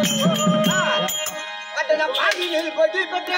அத்தனை பாடியில் கொடி பெற்ற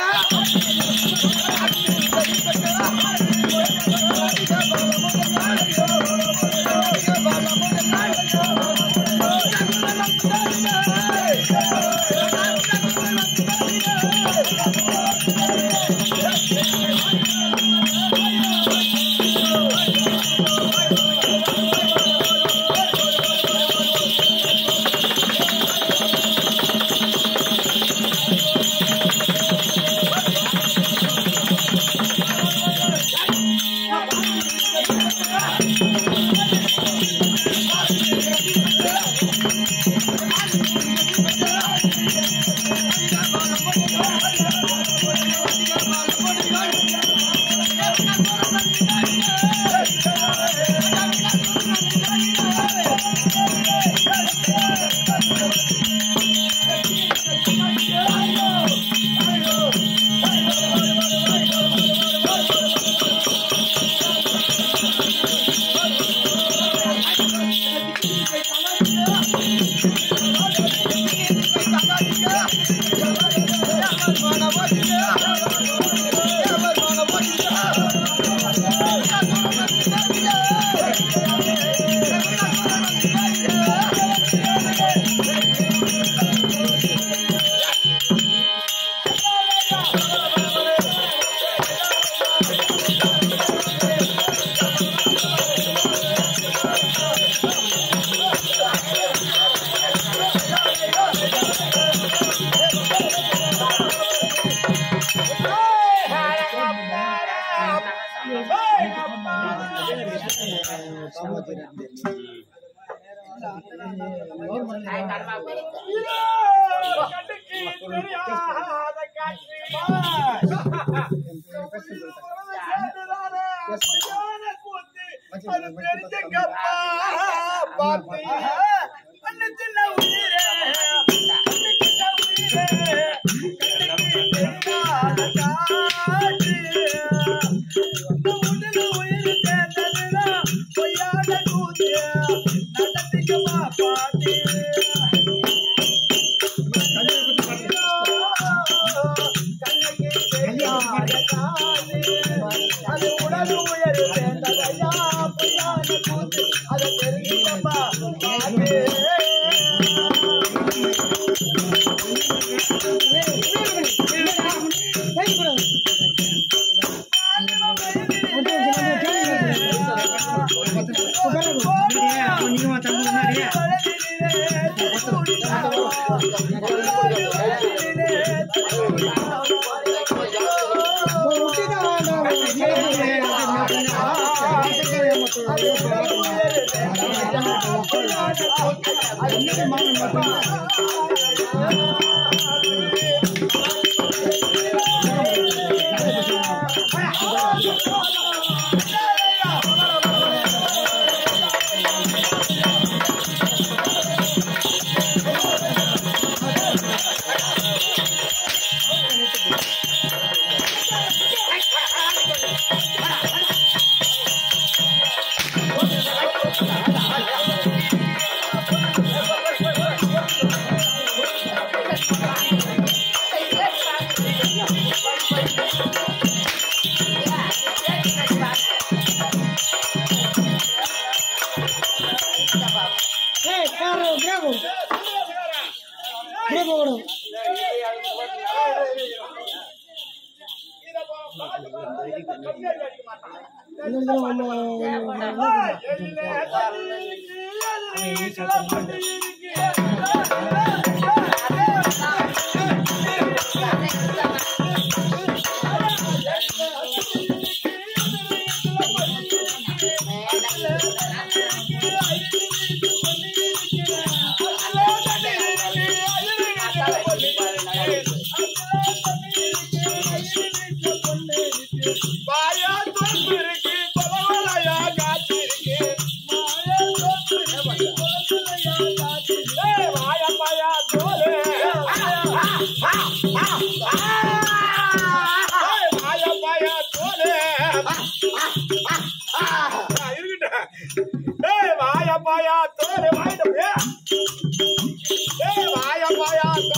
வாயா பாயா தோலே வாயிட்டு ஏய் வாயா பாயா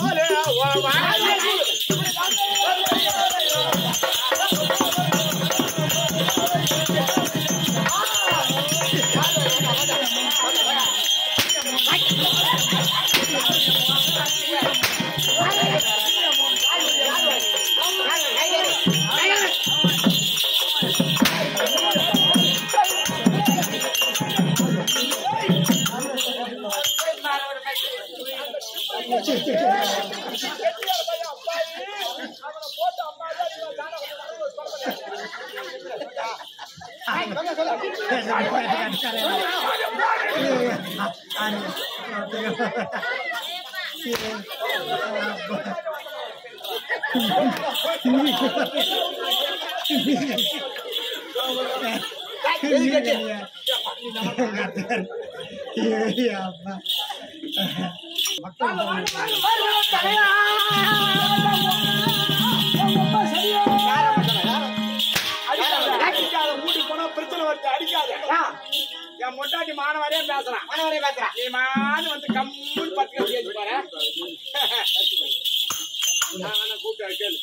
கெட்டியார் பையன் அப்பாயி. அவனை போட்டு அம்மா தான் இவன் தானே அடிக்காத மூடி போனா பிரச்சனை வருது அடிக்காத என் மொட்டாட்டி மாணவரே பேசுறான் மாணவரே பேசுறான் நீ மானு வந்து கம்முன்னு பத்து கேட்டு போற நான் கூப்பிட்டு கேளு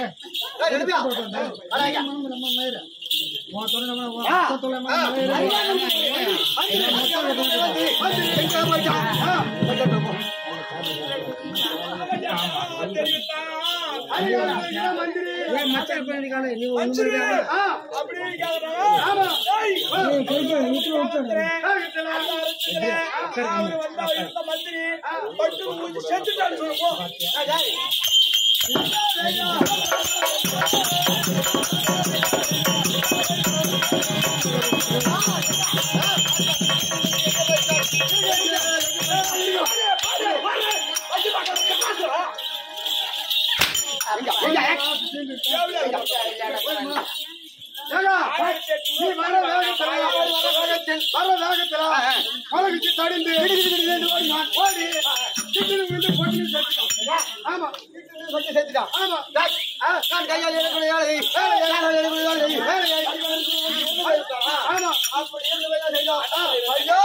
கொஞ்சம் செத்துட்டான் டேய், ஆ, நான் கையால் எடுக்கணும் வேலை செய். காலால் எடுக்கணும் வேலை செய். வேலை செய். ஆமா, அப்படி இருந்து வேலை செய்யலாம். ஆ, ஐயோ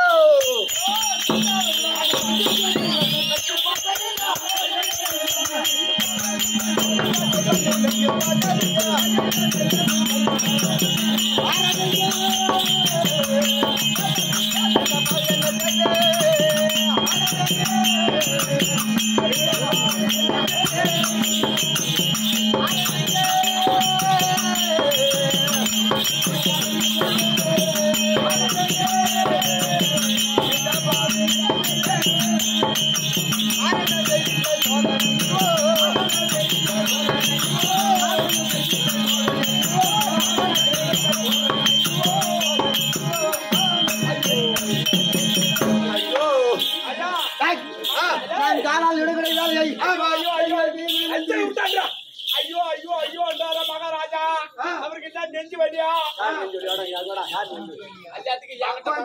டேய், ஆ, நான் காலால் எடுக்கணும் வேலை செய். ஆமா, ஐயோ, ஐயோ, ஐயோ, ஐயோ. ஐயோ ஐயோ ஐயோ என்றார மகாராஜா அவருக்கு என்ன நெஞ்சு வலியா அஞ்சாத்துக்கு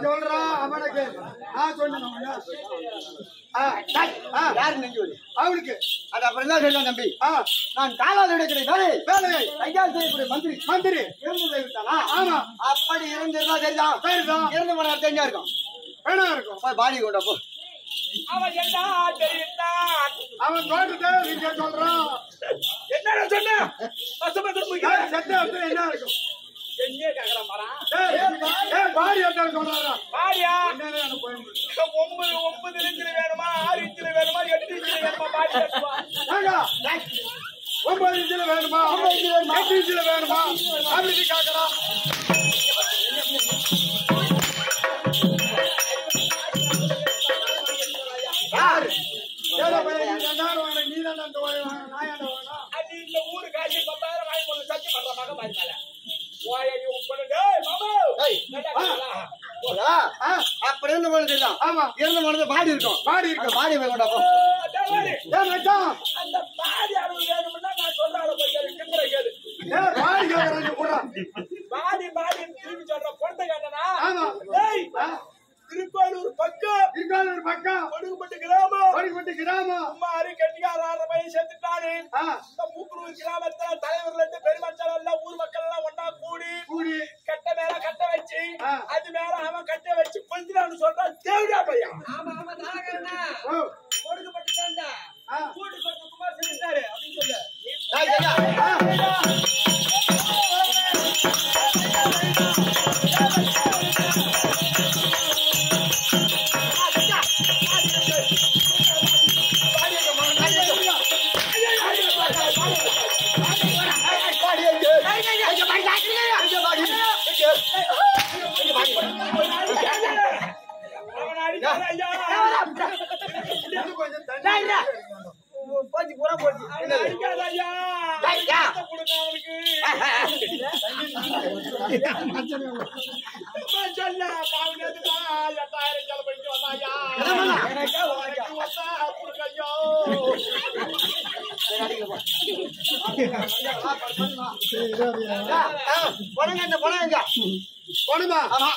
ஆ, டேய், ஆ, யாரு நெஞ்சு வலி? அவனுக்கு அது அப்புறம் என்ன செய்யலாம் தம்பி ஆ, நான் காலால் எடுக்கிற வேலை வேலையை கையால் செய்யக்கூடிய மந்திரி மந்திரி இருந்து போய்விட்டானா ஆமா அப்படி இருந்திருந்தா சரிதான் சரிதான் இருந்து போனா தெரிஞ்சா இருக்கும் வேணா இருக்கும் போய் பாடி கொண்டா போ அவன் என்ன தெரிவித்தான் அவன் தோட்டத்தை நீங்க சொல்றான் என்ன சொன்ன பசுமத்து ஏய், செத்த இடத்துல என்ன இருக்கும் என்ன கேக்குற மரம் ஏய், ஏய், பாடி என்ன சொல்றாரா பாடியா என்னன்னு எனக்கு போய் முடியல. ஒன்பது ஒன்பது இன்ச்சில் வேணுமா ஆறு இன்ச்சில் வேணுமா எட்டு இன்ச்சில் வேணுமா பாடி கட்டுவா ஏங்க, ஒன்பது இன்ச்சுல வேணுமா எட்டு இன்ச்சுல வேணுமா அப்படின்னு கேக்குறான் யாரு ஏதோ பையன் நீ ரெண்டாயிரம் வாங்கின, நீ தானே அந்த வாங்கி வாங்கின, நான் ஏன்டா வாங்கினா? அது இந்த ஊரு காசு பத்தாயிரம் வாங்கி கொண்டு சத்தி பண்ற மக பாருக்கால ஓய நீ உட்பட டேய் மாமா ஏய், நல்லா வா. கேக்குறா? போதா? ஆ, அப்படி இருந்து போன சரிதான் ஆமா இருந்து போனது பாடி இருக்கும் பாடி இருக்கு பாடி போய் கொண்டா போ ஓ, டேய் வாடி. ஏன் மச்சான் அந்த பாடி அளவு வேணும்னா நான் சொல்ற அளவு போய் கேளு கிம்பரை கேளு ஏன் பாடி கேக்குறாங்க கூட பாடி பாடி திரும்பி சொல்ற பொண்ணை கேட்டனா ஆமா. டேய் ஆ, திருக்கோளூர் பக்கம் இருக்காது ஒரு பக்கம் கொடுகுப்பட்டு கிராமம் கோடிப்பட்டி கிராமம் அம்மாரு கெட்டிக்கார ஆற பையன் செத்துட்டாரு ஆ, இந்த மூக்குருவர் கிராமத்துல தலைவர்கள் இருந்து பெருமக்கள் எல்லாம் ஊர் மக்கள் எல்லாம் ஒண்ணா கூடி கூடி கட்ட மேல கட்ட வச்சு ஆ. அது மேல அவன் கட்ட வச்சு கொஞ்சிடான்னு சொல்றான் தேவடியா பையன் ஆமா ஆமா நாகண்ணா ஓ, கொடுக்கப்பட்டு தாண்டா ஆ, கூட்டு கொடுத்து குமார் செஞ்சுட்டாரு அப்படின்னு சொல்லு டேய், சரியா? ஆ, பாடி எங்க? எங்க பாடி தாக்குறீங்க? எங்க பாடி? எங்க? எங்க பாடி? அவன் அடிக்காத ஐயா இன்னும் கொஞ்சம் தண்ணி போச்சு பூரா போச்சு அவனை அடிக்காத ஐயா. ஐயா. பணத்தை கொடுங்க அவனுக்கு. அம்மா சொல்ல, பாவம் நேத்துதான் எட்டாயிரம் செலவு பண்ணிட்டு வந்தாயா. எனக்கா உனக்கு வந்தா கொடுங்க ஐயா. பணம் என்ன பணம் எங்க போணுமா ஆமா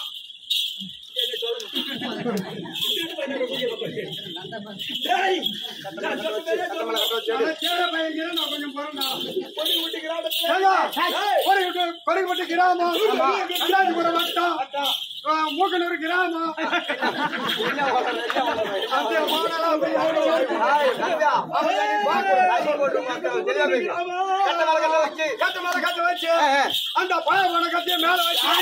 டேய், நான் சொன்னதே சொல்லு. நான் சேர பையன் நான் கொஞ்சம் போறேன்டா பொடி ஊட்டி கிராமத்துல ஏங்க, கொடிகுட்டு- கொடிகுட்டு கிராமம் அஞ்சாதிபுரம் வட்டம் ஆ, மூக்கனூர் கிராமம் அப்படியே போனாலும் அப்படியே ஓடுவாங்க. ஆய், நம்பியா. ராசி போட்டு மக்கள் தெளிவா பேசு. கட்ட மேல கட்ட வச்சு. கட்டு மேல கட்டு வச்சு ஆ, ஆ. அந்த பாய போன கட்டிய மேல வச்சு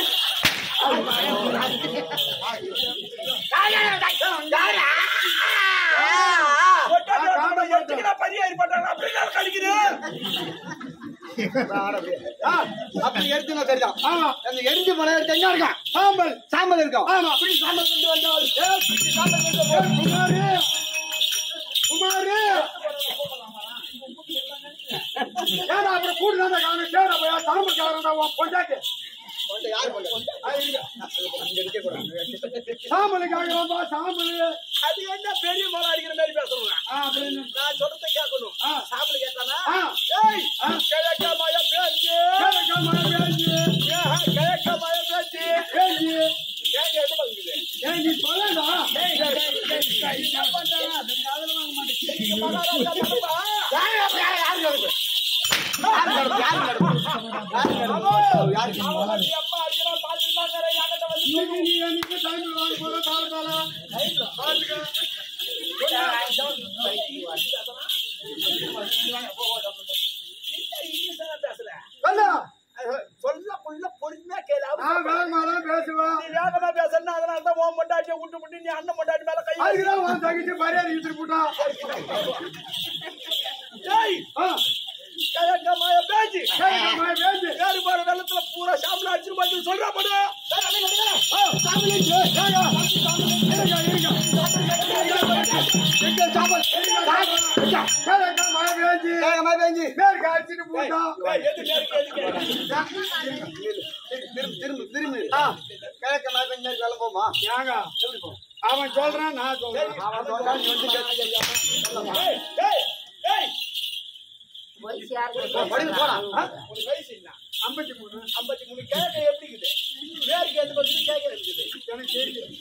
கொட்டாடி வச்சுட்டு எதுக்குடா பரியாரி பண்றாங்க? அப்படின்னா கடிக்கிறேன். ஆ, அப்படி எடுத்துனா சரிதான் ஆமா அந்த எரிஞ்சு போன எடுத்து எங்க இருக்கான் சாம்பல் சாம்பல் இருக்கும் ஆமா இப்படி சாம்பல் கொண்டு வந்தால் ஏய், இப்படி சாம்பல் கொண்டு வந்தால் குமாரு குமாரு ஏடா அப்புறம் கூடுதா காணும் கேடா போய் தலைமை காரணம் உன் பொண்டாட்டி கொண்டு யாரு கொண்டு? ஆ, இருங்க. அங்க இருக்க கூடாது. சாம்பலுக்காக ரொம்ப சாம்பல் அது என்ன பெரிய மலை அடிக்கிற மாதிரி பேசுறேன் ஆ, அப்படின்னு நான் சொல்றதை கேட்கணும் ஆ. சாப்பிட கேட்டானா ஆ. ஏய் கிழக்க மய பேச்சு கேடக்கா மழை பேஞ்சு கிழக்க மய பேச்சு பேஞ்சு கேட்க என்ன பண்ணுது ஏய் நீ சொல்லடா யாரு அப்ப யாரு யாரு நடப்பு? யாரு நடப்பு? யாரு நடப்பு? யாரு நடப்பு? யாரு நடப்பு? அம்மா அடிக்கிறோம் பாத்துட்டாங்க யார்கிட்ட வந்து நீ நீ எனக்கு டைம் வாங்கி போற தாளத்தால பேசுற சொல்ல சொல்ல புள்ள பொறுமையா கேளு நான் வேகமா தான் பேசுவேன் நீ வேகமா பேசுறா அதனால தான் உன் பொண்டாட்டியை விட்டு விட்டு நீ அண்ணன் பொண்டாட்டி மேல கை அதுக்குதான் உன் தங்கச்சி மரியாதை இழுத்துட்டு போட்டா ஏய் ஆ, கிழக்க மய பேச்சு கேடக்கா மழை பேஞ்சு ஏறு போற வெள்ளத்துல பூரா சாப்பிட அடிச்சு வந்து சொல்றா போடு எங்க சாம்பல்? கேடக்கா மழை பேஞ்சு வேகமா பேஞ்சு. பேருக்கு அடிச்சுட்டு போட்டா ஏய், எது நேருக்கு எதுக்கு திரும்பு, திரும்பு, திரும்பு. ஆ, கிழக்க மேல பேஞ்சு நேரா கிளம்புவோமா? ஏங்க அவன் சொல்றான் நான் சொல்றேன் அவன் சொல்றான், நீ வந்து கேட்டு. ஏய் ஏய் ஏய் போ, படுங்க, போடா. ஆ? உனக்கு வயசு என்ன ஐம்பத்தி மூணு ஐம்பத்தி மூணு கேட்க எப்படி இருக்குது மேற்கு எந்த பக்கத்து கேட்க இருக்குது எனக்கு தெரியும்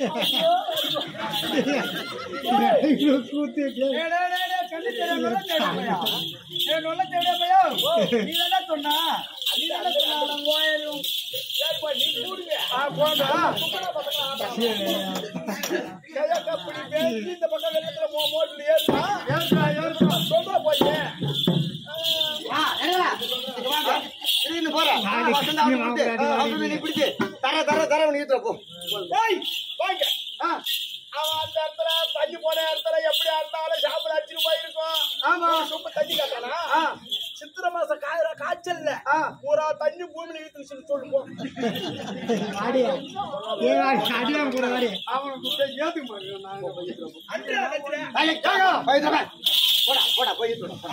ஏப்பா, நீ கூடுங்க. ஆ, போடா. சுத்தமா பசங்க ஆடுறாங்க. கிழக்க அப்படி பேசி இந்த பக்கம் வெள்ளத்துல மோ- மோட்டர்ல ஏறுனா, ஏறுடா, ஏறுடா. சொல்றா போய். ஆ, என்னடா? இங்க வாங்க. திடீர்னு போறேன். ஆ, வசந்தா அப்படி விட்டு. ஆ, அப்படி நீ பிடிச்சு. தர, தர, தர, உனக்கு ஈத்துற போ. ஏய், வாங்க. ஆ, அவன் அந்த இடத்துல தண்ணி போன இடத்துல எப்படியா இருந்தாலும் சாப்பிட அடிச்சுட்டு போயிருக்கும் ஆமா. ஒரு சொம்பு தண்ணி காட்டானா ஆ. சித்திரை மாசம் காயிற காய்ச்சல்ல ஆ. பூரா தண்ணி பூமியில இழுத்து சொல்லு போ அவனுக்கு கூட ஏத்துக்க மாட்டேங்கிறான் நான் இதை பண்ணிக்கிறேன். அன்றே அகத்திலே. ஏய், ஏய், போய் ஈத்துற போ. போடா, போடா, போய் ஈத்துற போ.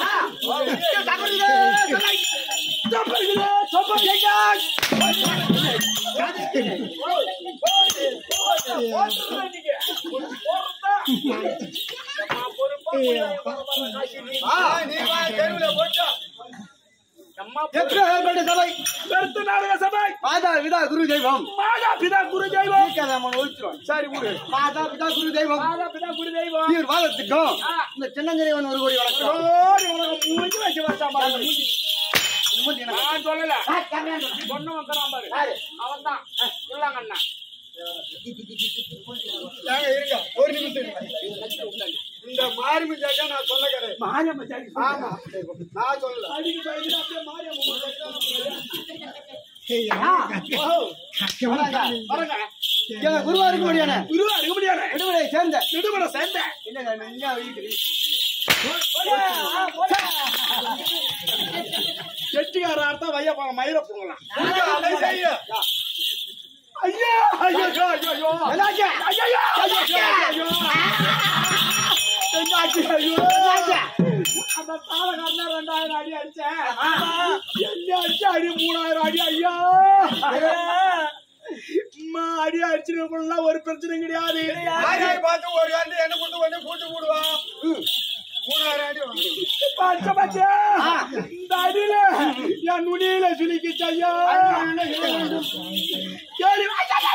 சாப்பிடுங்க, சாப்பிடுங்க. ஆ, நீ வா, தெருவுல போட்டா. எத்தனை ஏற்பட்ட சபை பெருத்த நாடக சபை மாதா பிதா குரு தெய்வம் மாதா பிதா குரு தெய்வம் நம்ம ஒழிச்சிரும் சரி விடு மாதா பிதா குரு தெய்வம் மாதா பிதா குரு தெய்வம் நீர் வாதத்துக்கும் இந்த சின்னஞ்சிறைவன் ஒரு கோடி வணக்கம் ஓடி உலகம் மூஞ்சி வச்சு வச்சா பாருங்க மூஞ்சி. நான் சொல்லல சொன்னவன் தரான் பாரு அவன் தான் சொல்லாங்கண்ணா ஏங்க, இருங்க. ஒரு நிமிஷம் இருங்க. இந்த மாரிமி ஜாக்கா நான் சொல்ல கிடையாது மாரியம்ம சாடி ஆமா நான் சொல்லல அடிக்கு பயந்து அப்படியே மாரியம்ம வரங்க எங்க குருவா இருக்க முடியானே குருவா இருக்க முடியாது விடுமுறை சேர்ந்த விடுமுறை சேர்ந்த இல்லங்க நெஞ்சா வீட்டு செட்டிக்கார அர்த்தம் வைய போங்க மயிர போங்கலாம் அதை செய்ய ஐயா ஐயோ ஐயோ ஐயோ என்னாச்சு? ஐயோ ஐயோ ஐயோ என்னாச்சு ஐயோ அந்த தாளக்காரன ரெண்டாயிரம் அடி அடிச்சேன் என்ன அடிச்சு அடி மூணாயிரம் அடி ஐயா அம்மா அடி அடிச்சிருக்கா ஒரு பிரச்சனை கிடையாது ஆராய் பார்த்து ஒரு ஆண்டு என்ன கொண்டு வந்து கூட்டு போடுவான் மூணாயிரம் அடி வாங்கு. பச்சை பச்சை இந்த அடியில என் நுனியில சுலிக்கிச்சு ஐயா கேளு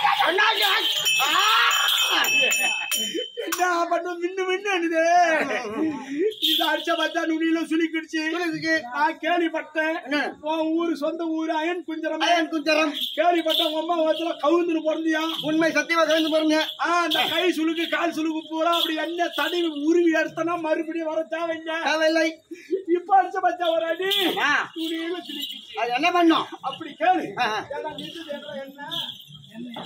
என்ன பண்ண மின்னு மின்னு அடிது இது அடிச்ச பார்த்தா நுனியில சுலிக்கிடுச்சு நான் கேள்விப்பட்டேன் உன் ஊரு சொந்த ஊரு அயன் குஞ்சரம் அயன் குஞ்சரம் கேள்விப்பட்டேன் உங்க அம்மா வயசுல கவுந்துன்னு பிறந்தியா உண்மை சத்தியமா கலந்து பாருங்க ஆ, அந்த கை சுளுக்கு கால் சுளுக்கு பூரா அப்படி என்ன தடவி உருவி எடுத்தனா மறுபடியும் வர தேவைங்க தேவையில்லை இப்ப அடிச்ச பச்சா ஒரு அடி ஆ. துணியில சிரிக்கிச்சு அது என்ன பண்ணும் அப்படி கேளு ஆ, ஆ. ஏடா, நிறுத்து, ஏடா, என்ன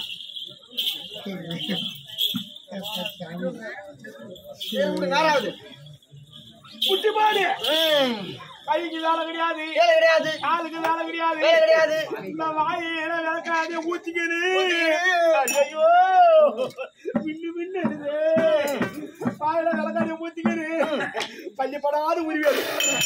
சரி, விடு, நேராகுது. குட்டி பாடு ம், கைக்கு வேலை கிடையாது வேலை கிடையாது காலுக்கு வேலை கிடையாது வேலை கிடையாது இந்த வாயில விளக்காதே ஊத்திக்கிது ஐயோ மின்னு மின்னு எடுது வாயில விளக்காதே ஊத்திக்கிது பள்ளிப்படாத உரிவது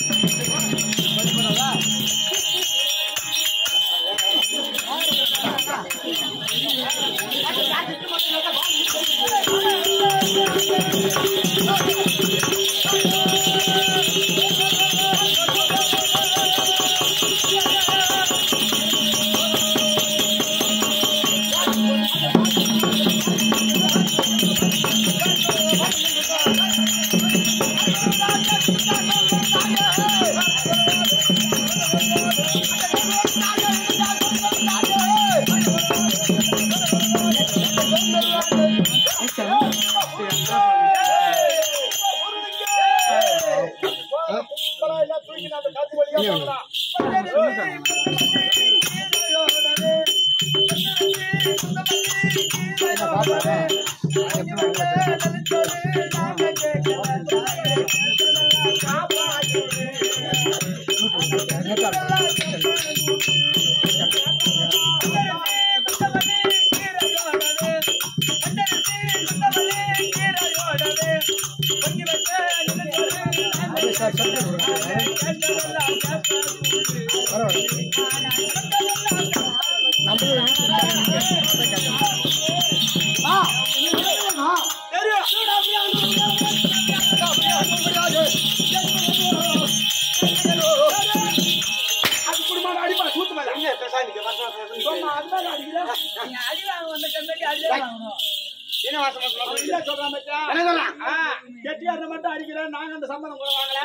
அது குடும்பம் அடிப்பா சூத்து மேல சும்மா அது மேல அடிக்கிறா என்ன வாசம் வாசம் வாசம்? இல்ல சொல்றான் மச்சான் என்ன சொல்றான்? ஆ, கெட்டியாரனை மட்டும் அடிக்கிறேன் நாங்க அந்த சம்பளம் கூட வாங்கல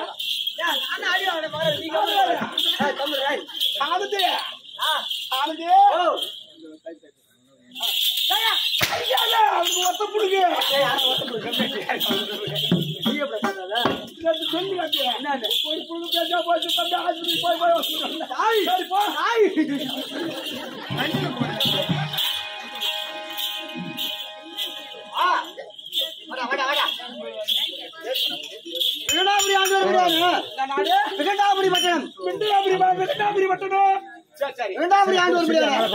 ஏய், தம்பி, ஏய். ஆனந்தி ஆனந்தி ஐயால அவனுக்கு ஒத்த புடுங்க ரெண்டு சொல்லி காட்டு. ஒரு புழு பேசா போச்சு தம்பி ஆஸ்பத்திரி போய் போய் வச்சுக்கோங்க. சரி, போ. ஆ. வாடா, வாடா, வாடா. வீணாபுரி ஆண்டு வருகிறாரு. இந்த நாடு விகண்டாபுரி பட்டணம் மிண்டாபுரி பா- மிண்டாபுரி பட்டணம். சரி சரி இரண்டாபுரி ஆண்டு வருகிறாரு.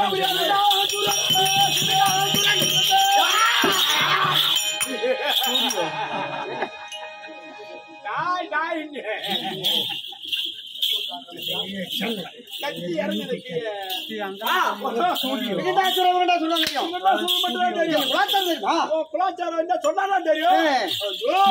டாய் டாய் கத்தி இறங்குது கீழே. வெங்கடாசுரம் வெங்கடாசுரம் தெரியும் இங்கதான் சொல்ல மட்டும்தான் தெரியும். குலாச்சாரம் தெரியுமா ஓ, குலாச்சாரம் என்ன சொன்னாதான் தெரியும் ஏய். ஓ.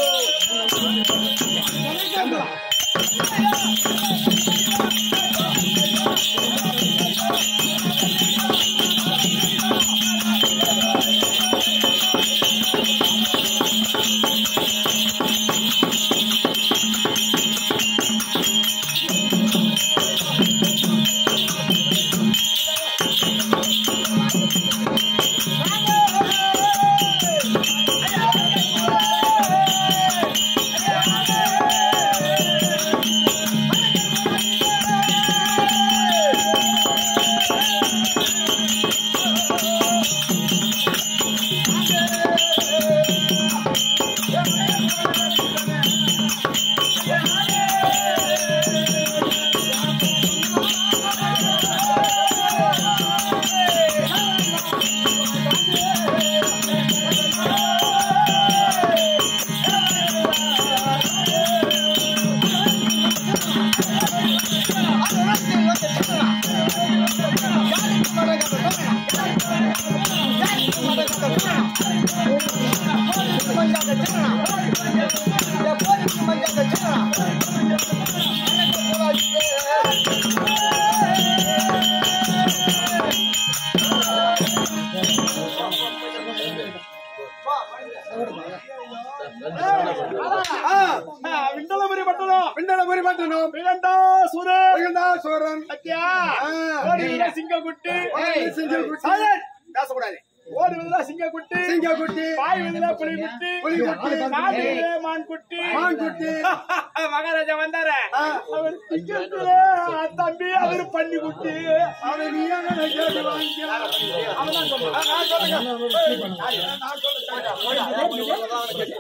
ஆ, ஆ, விண்டலபுரி பட்டணம் பிண்டலபுரி பட்டணம் விகண்டாசுரன் வெங்கடாசுரன் பத்தியா ஆ. ஓடுவதுல சிங்கக்குட்டி ஓடுவதுல சிங்கக்குட்டி. சைலண்ட். பேசக்கூடாது ஓடுவதுல சிங்கக்குட்டி சிங்கக்குட்டி பாய்வதுல புலிகுட்டி புலிகுட்டி. நாட்டுல மான்குட்டி மான்குட்டி மகாராஜா வந்தாரு ஆ. அவர் சிங்கத்துல தம்பி அவரு பண்ணி குட்டி அவனை நீ ஏன் கேட்டு வாங்கிக்கலாம் அவதான் சொல்றான். நான் சொல்லுங்க. நான் சொல்லுங்க.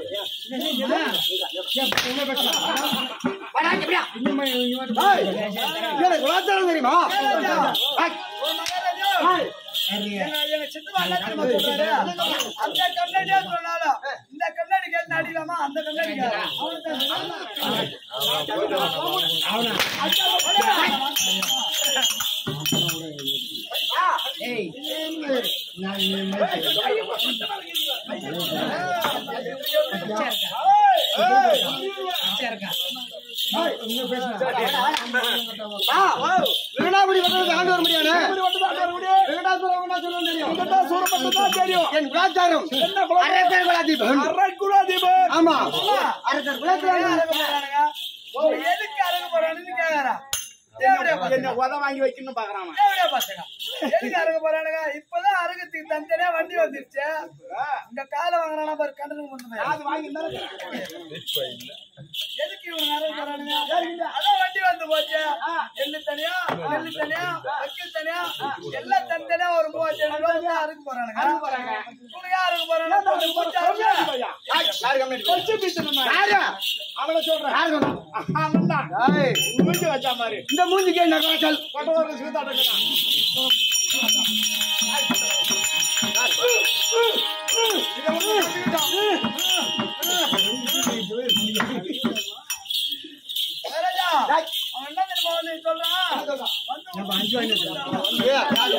ஏய், ஏய், குலாச்சாரம் தெரியுமா ஏய், எங்க- எங்க சித்தப்பா என்ன தெரியுமா சொல்றாரு? அந்த கண்ணாடியே சொன்னாலும், இந்த கண்ணாடி கேட்டு அடிக்கலாமா அந்த கண்ணாடி ஆ, வெங்கடாபுரி பட்டணத்தை ஆண்டு வர முடியாது இப்படி மட்டும் தான் வர முடியும். வெங்கடாசுரம் வெங்கடாசுரம் தெரியும் விகண்டாசுரன் மட்டும் தான் தெரியும் என் குலாச்சாரம் என்ன குலம்? அரசர் குலாதீபன் அரைக்குலாதீபன். ஆமா அரசர் குலாச்சாரம் எதுக்கு அழகு போறானுன்னு கேக்குறான் தேவடியா என்ன பசங்க உத வாங்கி வைக்கணும்னு பாக்குறான் அவன். தேவடியா பசங்க எதுக்கு அழகு போறானுங்க இப்பதான் அழகுத்துக்கு தனித்தனியா வண்டி வந்துருச்சு இந்த காலை வாங்குறானா பாரு கண்டனுக்கு வந்து அது வாங்கி இருந்தாலும் எதுக்கு இவங்க அழகு போறானுங்க அதான் வண்டி வந்து போச்சு எள்ளு தனியா நெல்லு தனியா வக்கீல் தனியா எல்லாம் தனித்தனியா ஒரு மூவாயிரத்தி ஐநூறு ரூபாய் தான் அறுக்க போறானுங்க இவங்க யார் அறுக்க போறானுங்க யாரு அவனை சொல்றேன் யாரு சொன்னா? அவன் தான் ஏய், மூஞ்சி வச்சா மாதிரி இந்த மூஞ்சிக்கு என்ன குலாச்சாரம் கொட்டவரது சீதாட்டா வேறயா? அவன் என்ன தெரியுமா வந்து சொல்றான் வந்து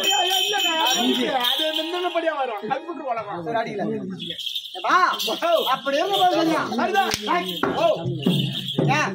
அது நின்னபடியா வரும் கம்ப்யூட்டர் வளரும் சரி, அடிக்கல. ஏப்பா, அப்படி இருந்த போது தெரியும். ஏன்?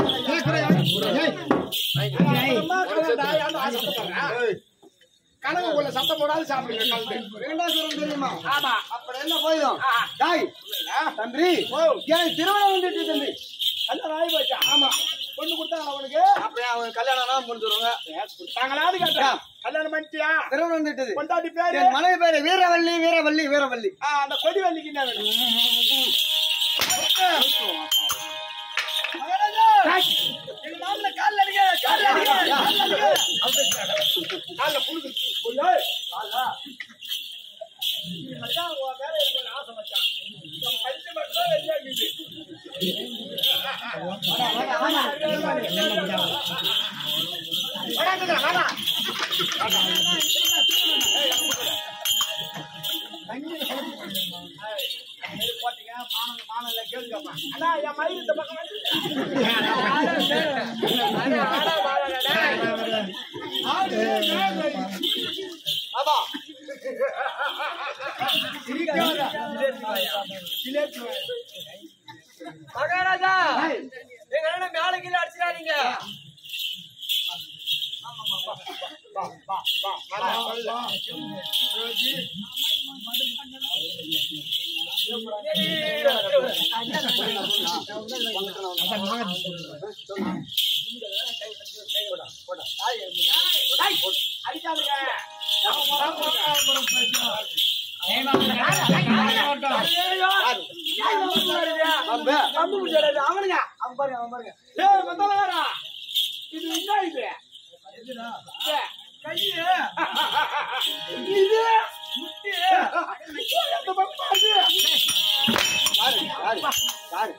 கனவு உள்ள சத்தம் போடாது சாப்பிடுங்க கலந்து வெங்கடாசுரம் தெரியுமா ஆமா அப்படி என்ன போயிடும் டேய், தம்பி ஏன் திருமணம் வந்துட்டு தம்பி கல்யாணம் ஆகி போச்சா ஆமா பொண்ணு கொடுத்தாங்களா அவனுக்கு அப்படியே அவன் கல்யாணம் முடிஞ்சிருவாங்க கொடுத்தாங்களான்னு கேட்டேன் கல்யாணம் பண்ணிட்டியா திருமணம் வந்துட்டது கொண்டாடி பேரு என் மனைவி பேரு வீரவல்லி வீரவல்லி வீரவல்லி ஆ, அந்த கொடி வள்ளிக்கு என்ன வேணும் மகாராஜா எங்க மாமனை கால்ல அடிக்க கால்ல அடிக்க கால்ல அடிக்க கால்ல புழுகு ஏய், காலா. நீ மச்சான், உன் மேல எனக்கு ஒரு ஆசை மச்சான். இந்த பஞ்சு மட்டும் வெளியே இருக்குது. ஏய், போட்டீங்க, மானம், மானம் இல்ல, கேளுங்கப்பா. அண்ணா, என் மயில் இந்த பக்கம் வந்து. அண்ணா, ஆடா, வாடா, டேய். அப்பா மகாராஜா எங்க அண்ணன் மேல கீழே அடிச்சிடாதீங்க அடிக்காதுங்க அம்பே. அவனுங்க அவன் பாருங்க அவன் பாருங்க ஏய் மத்தலகாரா இது என்ன இது இது கையு இது முட்டி அந்த பக்கம் அது யாரு யாரு யாரு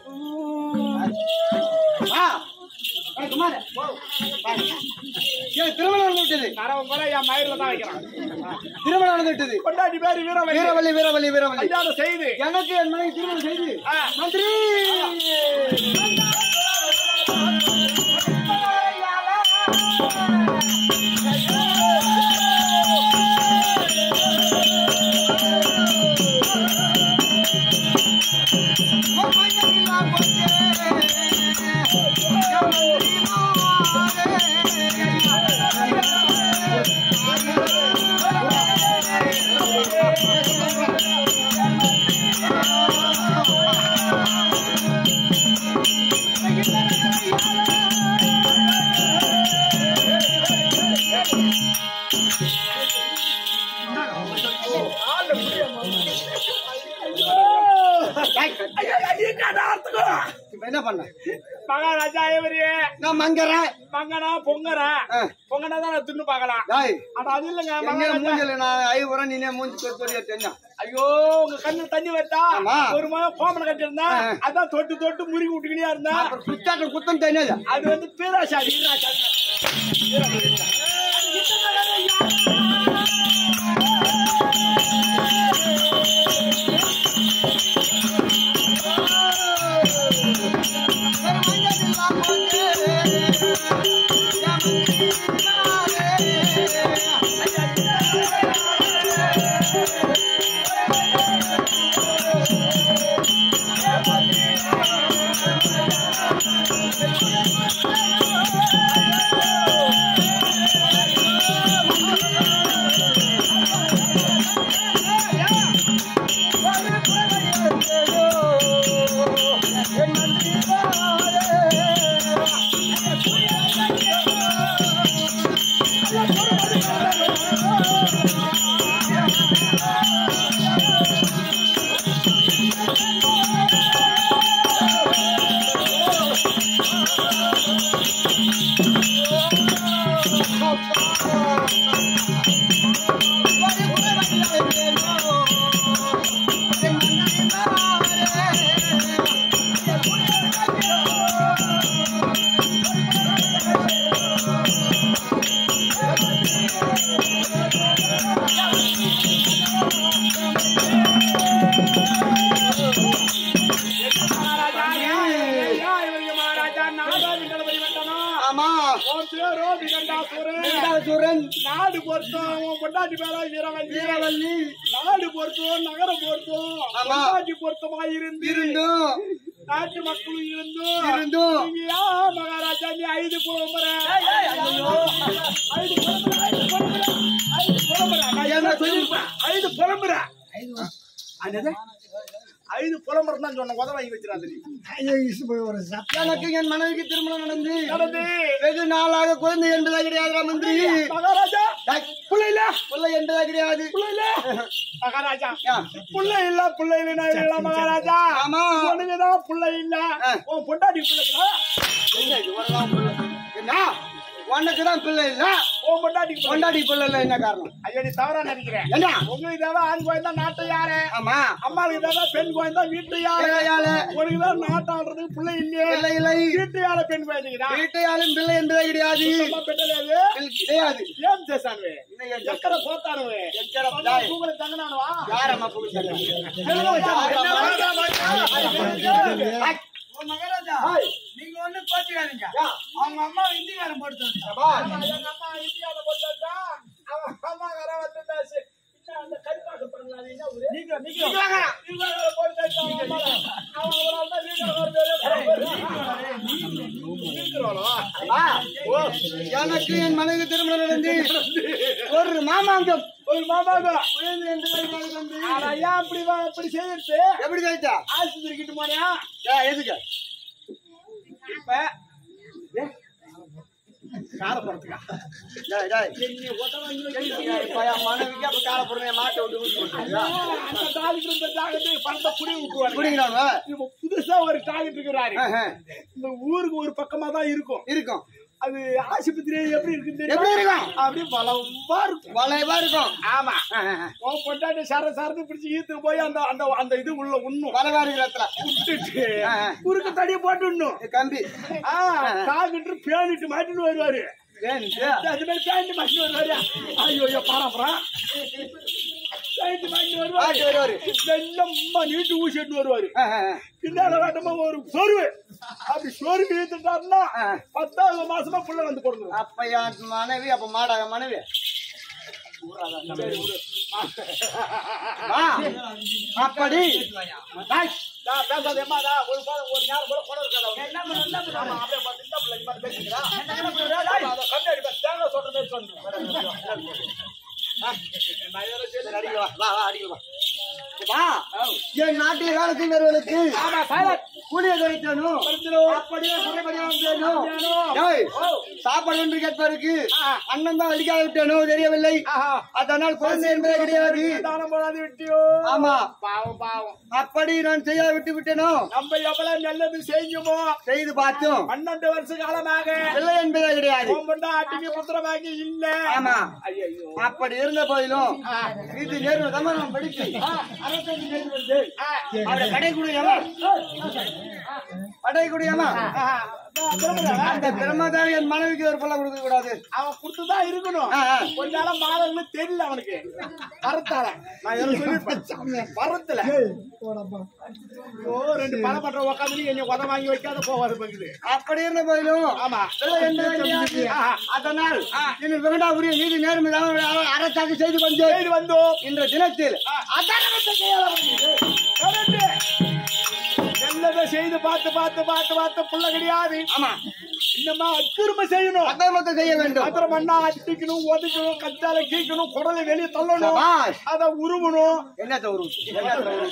வா ஏய், குமார் போ. வா. ஏய், திருமணம் நடந்து விட்டது கரவன் கூட என் மயிரில் தான் வைக்கிறான் திருமணம் நடந்து விட்டது கொண்டாடி பேரு வீரவல்லி வீரவல்லி வீரவல்லி வீரவல்லி கல்யாணம் செய்து எனக்கு என் மனைவி திருமணம் செய்து ஆ. மந்திரி இப்ப என்ன பண்ண மகாராஜா இவரு நான் மங்கறேன் மங்கனா பொங்கனா ஆ. பொங்கனா தான் நான் தின்னு பார்க்கலாம் டாய் ஆனா அது இல்லைங்க எங்க மகாராஜா மூஞ்சில நான் ஐவரம் நீனே மூஞ்சி தொட்டு தொடி தெரியும் ஐயோ உங்க கண்ணு தண்ணி வருதா ஆமா. ஒரு மாதம் கோமனை கட்டிருந்தா ஆ. அதான் தொட்டு தொட்டு முறுக்கி விட்டுக்கிட்டே இருந்தா அப்புறம் குத்தாக்கள் குத்தம் தெரியாது அது வந்து பீராசாதி வீராசாதி மகாராஜா ஐயா, இவருக்கு மகாராஜா நாடாதி தளபதி வந்தனம். ஆமா உன் பேரோ விகண்டாசுரன். இரண்டாவது சூரன் நாடு பொறுத்தோம் உன் பொண்டாட்டி பேரா வீரவல்லி வீரவல்லி நாடு பொறுத்தோம் நகரம் பொறுத்தோம் ஆமா. பொண்டாட்டி பொருத்தமா இருந்து இருந்தும் நாட்டு மக்களும் இருந்தும் இருந்தும் நீங்க யா மகாராஜா நீ ஐந்து புலம்புற ஐந்து புலம்புற ஐந்து புலம்புற ஐந்து புலம்புற நான் என்ன சொல்லிருப்பேன் ஐந்து புலம்புற என்னது? ஐந்து புலம்புறன்னு தான் சொன்ன உதவ வாங்கி வச்சிடாது எனக்கு என் மனைவிக்கு திருமணம் நடந்து நடந்து வெகு நாளாக குழந்தை என்பதா கிடையாது மந்திரி மகாராஜா டேய், புள்ள இல்ல பிள்ளை என்பதா கிடையாது புள்ள இல்ல மகாராஜா ஆ. புள்ள இல்ல புள்ள இல்ல இல்ல மகாராஜா ஆமா. உனக்குதான் புள்ள இல்ல ஆ. உன் பொண்டாட்டி பிள்ளைங்களா என்ன இது, உனக்குதான் பிள்ளை. என்ன உனக்கு தான் பிள்ளை இல்ல உன் பொண்டாட்டிக்கு பிள்ளை. கொண்டாடி பிள்ளை இல்ல என்ன காரணம் ஐயோ நீ தவறா நினைக்கிறேன் என்ன உங்களுக்கு தேவை ஆண் குழந்தை நாட்டு யாரு ஆமா அம்மாளுக்கு தேவை பெண் குழந்தை வீட்டு யாரு பிள்ளையால உனக்கு தான் நாட்டாடுறதுக்கு பிள்ளை இல்லையே பிள்ளை இல்லை வீட்டு யார பெண் குழந்தைக்குதா வீட்டையாலும் பிள்ளை என்பதே கிடையாது அம்மா பெற்றலையாது பிள்ளை கிடையாது ஏன் தேசானுவே இன்னும் ஏன் எக்கரை போத்தானுவே எக்கரை டேய். தூங்கல தங்கனானுவா யார் அம்மா புகுத்தாங்க ஓ மகாராஜா நீங்க ஒண்ணு கோச்சுக்காதீங்க அவங்க அம்மா இந்திக்காரன் போட்டு எங்க அம்மா இந்தியாவில போட்டாச்சா அவன் அம்மா கரை வந்து எனக்கு என் மனைவி திருமணம் நடந்து ஒரு மாமாங்கம் ஒரு மாமாங்க குழந்தை என்று வருகிறது வந்து. ஆனா ஏன் அப்படி வா- இப்படி செய்யறது எப்படி கழிச்சா ஆஸ்பத்திரி கிட்ட போனியா எதுக்கு இப்ப காலப்படத்துக்கா டேய், டேய். என்னை ஒட்ட வாங்கி வச்சு இப்ப என் மனைவிக்கு அப்ப கால பொறுமையை மாட்ட விட்டு ஊசி போட்டுருக்கியா? அந்த டாக்டர் இந்த டாக்டர் பணத்தை புடி விட்டுவாரு குடிங்கிறவங்க இப்ப புதுசா ஒரு டாக்டர் இருக்கிறாரு ஆஹா, இந்த ஊருக்கு ஒரு பக்கமா தான் இருக்கும் இருக்கும் அது ஆஸ்பத்திரி எப்படி இருக்குன்னு எப்படி தெரியுமா? இருக்கும்? அப்படியே வளவா இருக்கும் வளைவா இருக்கும் ஆமா ஆஹா, உன் பொண்டாட்டி சர சரத்து பிடிச்சு ஈத்து போய் அந்த அந்த அந்த இது உள்ள உண்ணும் வளைவா இருக்கிற இடத்துல விட்டுட்டு ஆ. குறுக்க தடிய போட்டு விடணும் ஏ, கம்பி ஆ டாக்டர் பேனிட்டு மாட்டின்னு வருவாரு ஏன்ட்டு? அது மாதிரி பேண்ட் மாட்டின்னு வருவாரு ஐயோ ஐயோ பாராப்பறா பேண்ட் மாட்டின்னு வருவாரு மாட்டி வருவாரு வெள்ளம்மா நீட்டு ஊசி எடுத்து வருவாரு ஆஹா, ஆஹா. பின்னால காட்டமா ஒரு சொருவு அப்படி சொருவு ஈத்துட்டாருன்னா ஆ. பத்தாவது மாசமா புள்ள வந்து கொடுங்க அப்ப என் மனைவி அப்ப மாடா என் மனைவி வா. அப்படி டேய், நான் பேசாதேம்மா, நான் ஒரு பா- ஒரு நேரம் கூட கூட இருக்காது அவனுக்கு. ஆமா, அப்படியே பார்த்து இந்த பிள்ளை இந்த மாதிரி பேசிக்கிறா. டேய், அதை கண்ணு அடிப்பேன், தேங்காய் சொல்ற மாதிரி சொல்லு. நான் இதெல்லாம் செய்து அடிக்க வா, வா, வா, அடிக்க வா. வா. என் நாட்டிய காலத்தில் வருவதற்கு ஆமா, silent. கூலிய கிடைக்கணும் அப்படியே குறைபடியா வேணும் டேய், சாப்பாடு என்று கேட்பதற்கு அண்ணன் தான் அடிக்காத விட்டேனோ தெரியவில்லை ஆஹா. அதனால் குழந்தை என்பதே கிடையாது தானம் போடாது விட்டியோ. ஆமா பாவம், பாவம். அப்படி நான் செய்ய விட்டு விட்டேனோ நம்ம எவ்வளவு நல்லது செஞ்சோமோ செய்து பார்த்தோம் பன்னெண்டு வருஷ காலமாக இல்லை என்பதே கிடையாது கோம்பண்டா ஆட்டிக்கு புத்திரமாக்கி இல்ல ஆமா ஐயோ அப்படி இருந்த போதிலும் இது நேர்வு தான் நம்ம படிச்சு அவரை கடைக்குடியவா கடைக்குடியவா அந்த பிரம்மதான் என் மனைவிக்கு ஒரு பிள்ளை கொடுக்க கூடாது அவன் கொடுத்துதான் இருக்கணும் ஆ, ஆ. கொஞ்ச நாளம் மாதம்னு தெரியல அவனுக்கு வரத்தால நான் எல்லாம் சொல்லிருப்பேன் வரத்துல ஓ ரெண்டு பணப்பட்ட உட்காந்து என்னை உத வாங்கி வைக்காத போவாரு பங்குது அப்படி இருந்த போதிலும் ஆமா பிள்ளை என்பதே கிடையாது. ஆஹா. அதனால் இன்னும் வெங்கடா உரிய நீதி நேர்மை அரசாங்க செய்து கொண்டு செய்து வந்தோம் இன்ற தினத்தில் நல்லதை செய்து பார்த்து பார்த்து பார்த்து பார்த்து புள்ள கிடையாது ஆமா இன்னமா அக்கிரம செய்யணும் அக்கிரமத்தை செய்ய வேண்டும் அப்புறம் மண்ணா அடிக்கணும் ஒதுக்கணும் கத்தால கீக்கணும் குடலை வெளியே தள்ளணும் சபாஷ். அத உருவணும் என்ன தவறு என்ன தவறு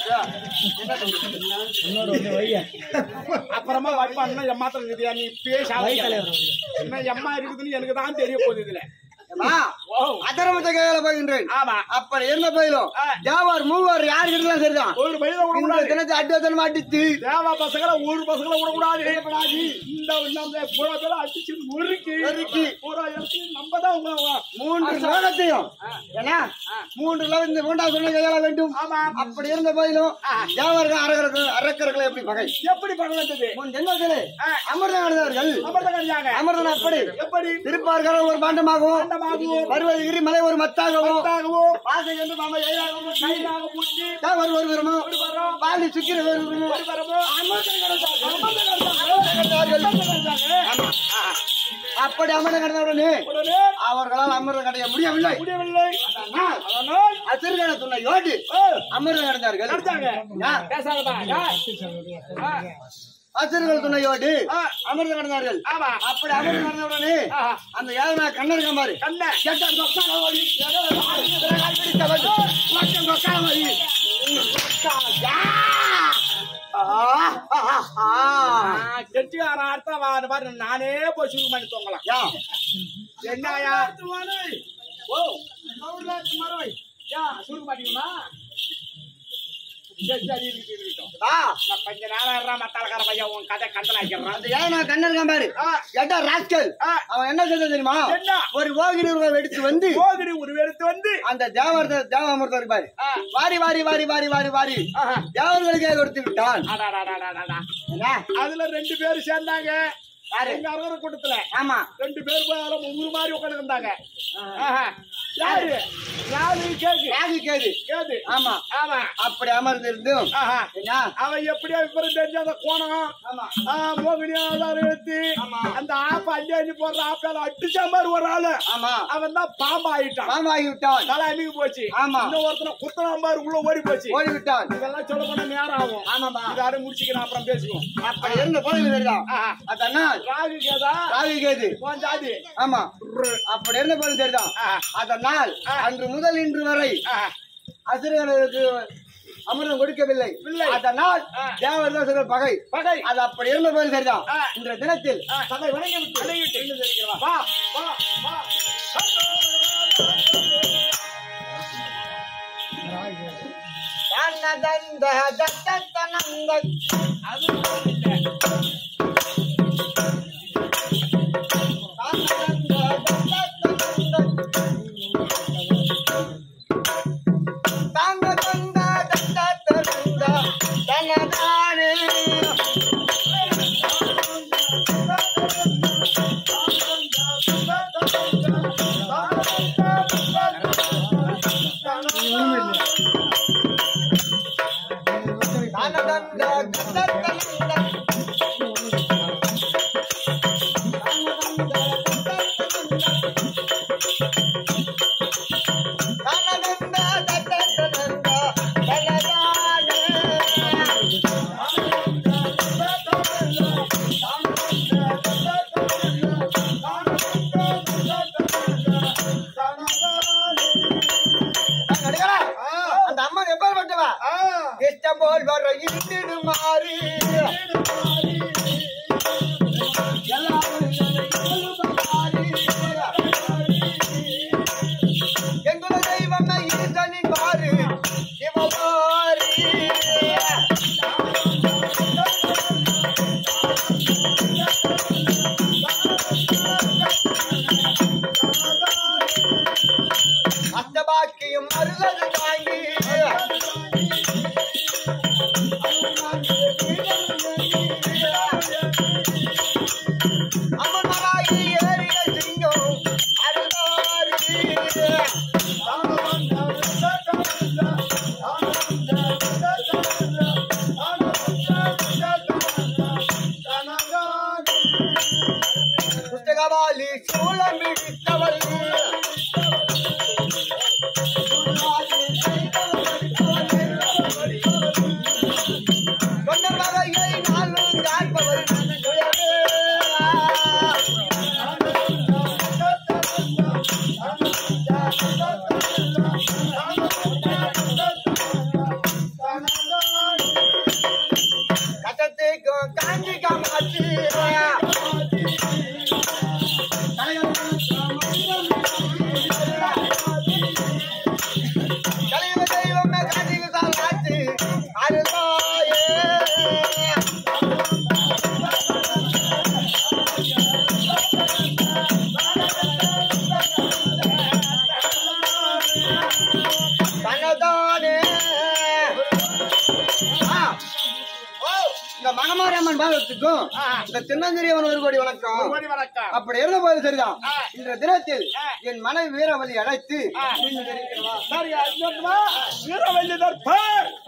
அப்புறமா வைப்பா இன்னும் எம்மாத்திரம் இருக்குதியா நீ பேச என்ன எம்மா இருக்குதுன்னு எனக்கு தான் தெரிய போகுது இதுல ஓ அதரமத்தை கையால போகின்றேன் ஆமா அப்படி இருந்த போயிலும் ஆ. ஜாவார் மூவர் யாரு கிட்டலாம் சரிதான் ஒரு பையில இந்த விடக்கூடாது தினத்தை அட்டுவத்தனமா அடித்து தேவா பசங்களை ஒரு பசங்களை விடக்கூடாது இந்த நம்ம பூரா பேரை அடிச்சு நொறுக்கி நொறுக்கி. பூரா எடுத்து நம்ம தான் உங்க மூன்று லோகத்தையும் ஏன்னா மூன்று லோகம் இந்த மூன்றாவது சொன்ன கையாள வேண்டும் ஆமா அப்படி இருந்த போயிலும் ஜாவார்கள் அரக்கர்கள் அரக்கர்கள் எப்படி பகை எப்படி பண்ணது முன் ஜென்மத்திலே ஆ. அமிர்தம் அடைந்தார்கள் அமிர்தம் கடியாங்க அமிர்தம் அப்படி எப்படி திருப்பார்கள் ஒரு பாண்டமாகவும் பாண்டமாகவும், வருவது இரிமலை ஒரு மத்தாகவும் மத்தாகவும், பாசை என்று மாமா எதிராகவும் கைதாக பூச்சி ஜாவார் ஒரு விரும்பும் ஒரு வரம் பாலி சுக்கிர ஒரு விரும்பும் ஒரு வரமோ அமிர்தம் கடிச்சாங்க அப்படி அமிர்தம் கடந்தவுடனே உடனே அவர்களால் அமிர்தம் கடைய முடியவில்லை முடியவில்லை அதனால் அதனால் அசிறுகண துணை யோடு ஓ, அமிர்தம் கடந்தார்கள் கடிச்சாங்க ஆ. பேசாதப்பா ஆ. அசிறுகள் துணையோடு ஆ. அமிர்தம் கடந்தார்கள் ஆமா அப்படி அமிர்தம் கடந்தவுடனே ஆஹா. அந்த யாருனா கண்ணர் கம்பாரு கண்ண கேட்டார் தொக்கால ஓடி பிடித்தவன் லட்சம் தொக்கால ஓடி கெட்டியார அர்த்தம் வா- அந்த மாதிரி நானே போய் சுருக்க பண்ணி தூங்கலாம் யா என்னயா ஓ யா சுருக்க மாட்டீங்களா சரி சரி இருக்கு, இருக்கட்டும். வா நான் கொஞ்ச நேரம் இருறா, மத்தாளக்கார பையன் உன் கதை கந்தலாக்கிறேன் அந்த யாருனா கண்ணர் கம்பாரு கேட்டா ராஸ்கல் ஆ. அவன் என்ன செய்த தெரியுமா என்ன? ஒரு ஓகிரி ரூபாய் எடுத்து வந்து போகிரி ஒரு எடுத்து வந்து அந்த தேவார்த்த தேவாமிர்தம் இருப்பாரு ஆ. வாரி வாரி வாரி வாரி வாரி வாரி ஆஹா. தேவர்களுக்கே கொடுத்து விட்டான் அடாடாடாடாடாடா. என்ன? அதுல ரெண்டு பேரும் சேர்ந்தாங்க யாரு? எங்க அரவர கூட்டத்துல ஆமா ரெண்டு பேர் போய் அதுல முழு மாதிரி உட்காந்து இருந்தாங்க ஆஹா. யாரு யாரு கேக்கு ராகு கேது கேது ஆமா ஆமா அப்படி அமர்ந்திருந்தும் ஆஹா. என்ன அவன் எப்படியா விவரம் தெரிஞ்ச அந்த கோணம் ஆமா ஆ, மோகினி ஆதாரம் எடுத்து ஆமா. அந்த ஆப்ப அள்ளி அள்ளி போடுற ஆப்பால அடிச்ச மாதிரி ஒரு ஆளு ஆமா அவன் தான் பாம்பு ஆயிட்டான் பாம்பாகி விட்டான் தலை அமுகி போச்சு ஆமா. இன்னும் ஒருத்தனை குத்தனா மாதிரி உள்ள ஓடி போச்சு ஓடி விட்டான் இதெல்லாம் சொல்ல போனா நேரம் ஆகும் ஆமாமா இதாரு முடிச்சுக்கிறேன் அப்புறம் பேசுவோம் அப்படி இருந்த பொழுது தெரியுதா ஆஹா. அதனால் நாள் ராகு கேதா ராகு கேது உன் ஜாதி ஆமா அப்படி இருந்த போது சரிதான் அதனால் அன்று முதல் இன்று வரை அசுரர்களுக்கு அமிர்தம் கொடுக்கவில்லை அதனால் தேவதாசர்கள் பகை பகை அது அப்படி இருந்த போது சரிதான் ஆ. இன்ற தினத்தில் சபை வணங்கி விட்டு வணங்கிவிட்டு. இன்னும் தெரிகிறவா? வா வா வா தன்னதந்த தத்தனந்த அது இல்லை. அந்த அம்மா எப்பேற்பட்டவா இஷ்டம் போல் வர இருந்திடு மாறி எங்குல தெய்வம் ஈசனின் மாறு சிவமாரி அஷ்டபாக்கியும் அருளது தாங்கி அமர்மராகி ஏறிய சிங்கம் அருளாரி புத்தகவாலி சூழம் பிடித்தவள் தொண்டர் வகையை நாளும் காண்பவள் நுழைவே. கட்டத்துக்கு காஞ்சி காமாட்சி கலியுக தெய்வமே காஞ்சிக்கு காமாட்சி அருளாயே தனதானே ஆ. ஓ, இந்த மகமாரியம்மன் பாகத்துக்கும் இந்த திருநந்திரியவன் ஒரு கோடி வணக்கம் கோடி வணக்கம் அப்படி இருந்த போது சரிதான் இன்ற தினத்தில் என் மனைவி வீரவழி அழைத்து மீண்டும் தெரிவிக்கிறவா? சரி அது வீரவல்லி தற்பர்